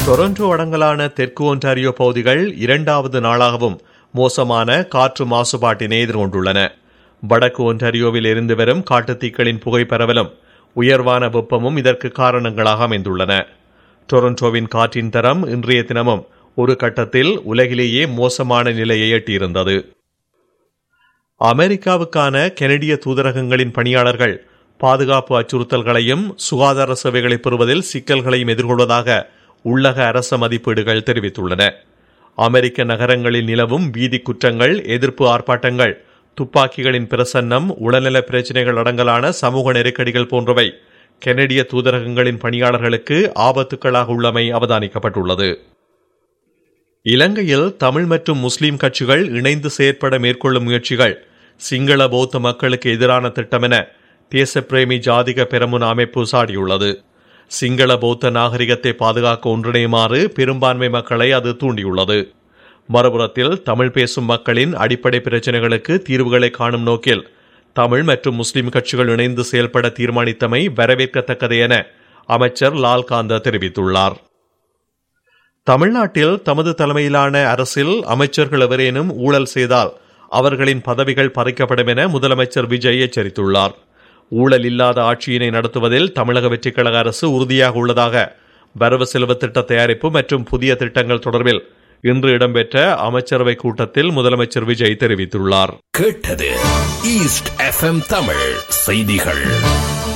Toronto அடங்கலான தெற்கு Ontario பகுதிகள் இரண்டாவது நாளாகவும் மோசமான காற்று மாசுபாட்டினை எதிர்கொண்டுள்ளன வடக்கு ஒன்டாரியோவில் இருந்து வரும் காட்டுத்தீக்களின் புகை பரவலும் உயர்வான வெப்பமும் இதற்கு காரணங்களாக அமைந்துள்ளன டொரண்டோவின் காற்றின் தரம் இன்றைய தினமும் ஒரு கட்டத்தில் உலகிலேயே மோசமான நிலையை எட்டியிருந்தது அமெரிக்காவுக்கான கெனடிய தூதரகங்களின் பணியாளர்கள் பாதுகாப்பு அச்சுறுத்தல்களையும் சுகாதார சேவைகளை பெறுவதில் சிக்கல்களையும் எதிர்கொள்வதாக உள்ளக அரச மதிப்பீடுகள் தெரிவித்துள்ளன அமெரிக்க நகரங்களில் நிலவும் வீதி குற்றங்கள் எதிர்ப்பு ஆர்ப்பாட்டங்கள் துப்பாக்கிகளின் பிரசன்னம் உடல்நல பிரச்சினைகள் அடங்கலான சமூக நெருக்கடிகள் போன்றவை கெனடிய தூதரகங்களின் பணியாளர்களுக்கு ஆபத்துக்களாக உள்ளமை அவதானிக்கப்பட்டுள்ளது இலங்கையில் தமிழ் மற்றும் முஸ்லிம் கட்சிகள் இணைந்து செயற்பட மேற்கொள்ளும் முயற்சிகள் சிங்கள பௌத்த மக்களுக்கு எதிரான திட்டம் என தேசப்பிரேமி ஜாதிக பெரமுன் அமைப்பு சாடியுள்ளது சிங்கள பௌத்த நாகரிகத்தை பாதுகாக்க ஒன்றிணையுமாறு பெரும்பான்மை மக்களை அது தூண்டியுள்ளது மறுபுறத்தில் தமிழ் பேசும் மக்களின் அடிப்படை பிரச்சினைகளுக்கு தீர்வுகளை காணும் நோக்கில் தமிழ் மற்றும் முஸ்லிம் கட்சிகள் இணைந்து செயல்பட தீர்மானித்தமை வரவேற்கத்தக்கது என அமைச்சர் லால்காந்த தெரிவித்துள்ளார் தமிழ்நாட்டில் தமது தலைமையிலான அரசில் அமைச்சர்கள் எவரேனும் ஊழல் செய்தால் அவர்களின் பதவிகள் பறிக்கப்படும் என முதலமைச்சர் விஜய் எச்சரித்துள்ளார் ஊழல் இல்லாத ஆட்சியினை நடத்துவதில் தமிழக வெற்றிக் கழக அரசு உறுதியாக உள்ளதாக வரவு செலவு திட்ட தயாரிப்பு மற்றும் புதிய திட்டங்கள் தொடர்பில் இன்று இடம்பெற்ற அமைச்சரவை கூட்டத்தில் முதலமைச்சர் விஜய் தெரிவித்துள்ளார் கேட்டது ஈஸ்ட் எஃப்எம் தமிழ் செய்திகள்